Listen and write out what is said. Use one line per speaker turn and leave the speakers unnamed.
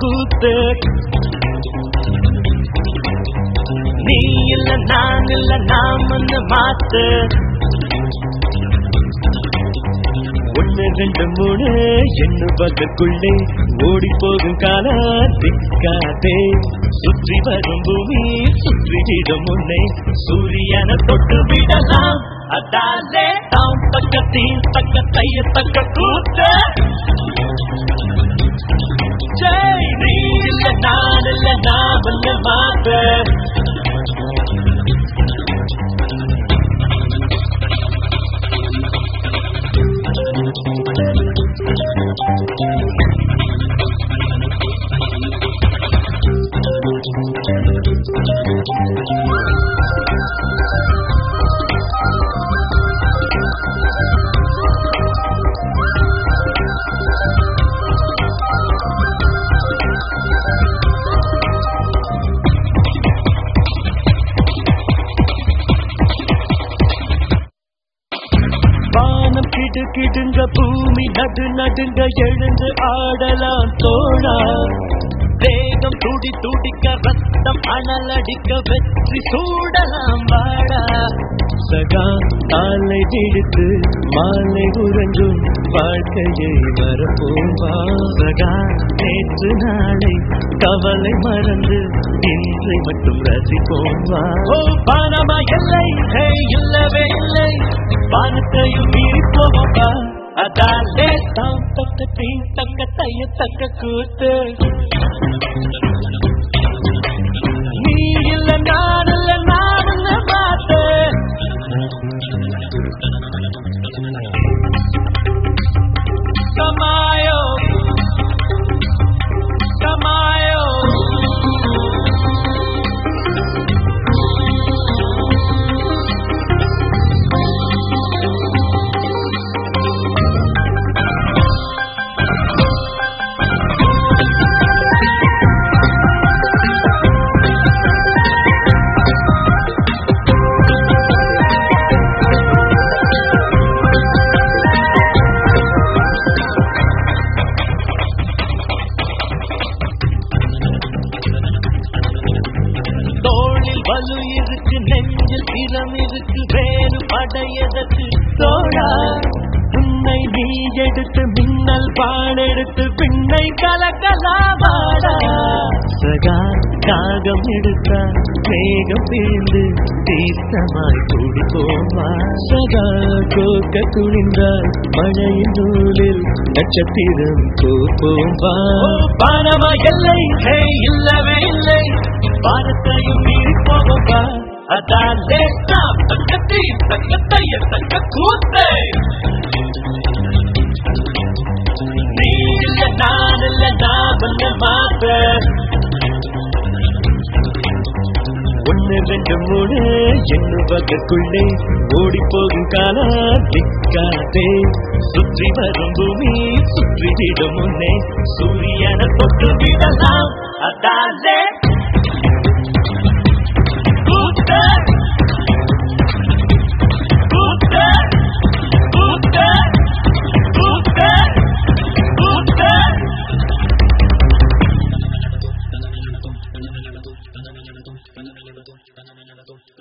கூத்து நீ இல்ல நான் இல்ல நாம் வந்து மாத்து ஒன்னு ரெண்டு மூணு எண்ணுவதற்குள்ளே ஓடி போகும் காலம் திக்காதே சுற்றி வரும் பூமி சுற்றிவிடும் முன்னே சூரியனை தொட்டு விடலாம் அதாலே தாம் பக்கத்தில் தக்க தைய தக்க கூத்த ஜெய் நீ இல்ல நான் இல்ல நான் இல்ல மாத்த வானம் கிடு கிடுங்க பூமி நடு நடுங்க எழுந்து ஆடலாம் தோழா வேகம் துடி துடிக்க ரத்தம் அனலடிக்க வெற்றி சூடலாம் வாடா சகா காலை விடுத்து மாலை உறங்கும் வாழ்க்கையை மறப்போம் வா சகா நேற்று நாளை கவலை மறந்து இன்றை மட்டும் ரசிப்போம் வா ஓ பானமா இல்லை ஹே, இல்லவே இல்லை வானத்தையும் மீறி போவா அதாலே தாம் தக்க தீ தக்க தைய தக்க கூத்து நீ இல்ல நான் இல்ல நான் இல்ல மாத்து Samayo Samayo தோளில் வலு இருக்கு நெஞ்சில் திறம் இருக்கு வேறு படையதற்கு தோழா உன்னை நீ எடுத்து மின்னல் பாடெடுத்து பின்னை கலக்கலாமாடா சகா காகம் எடுத்தால் மேகம் பிழிந்து தீர்த்தமாய் கூடி போவா சகா கோக்க துணிந்தால் மழையின் நூலில் நட்சத்திரம் கோப்போவா பானமா இல்லை ஹே இல்லவே இல்லை பாரத்தையும் மீறி போவா அதாலே நாம் தக்கத்தை தக்கத்தைய தக்க கூத்தை நீ இல்ல நான் இல்ல நான் வந்த மாத்த ஒன்னு ரெண்டு மூணு எண்ணுவதற்குள்ளே ஓடி போகும் காலம் திக்காதே சுற்றி வரும் பூமி சுற்றி விடும் முன்னே சூரியனை தொட்டு விடலாம் அதாலே கூத்த கூத்த கூத்த கூத்த கூத்த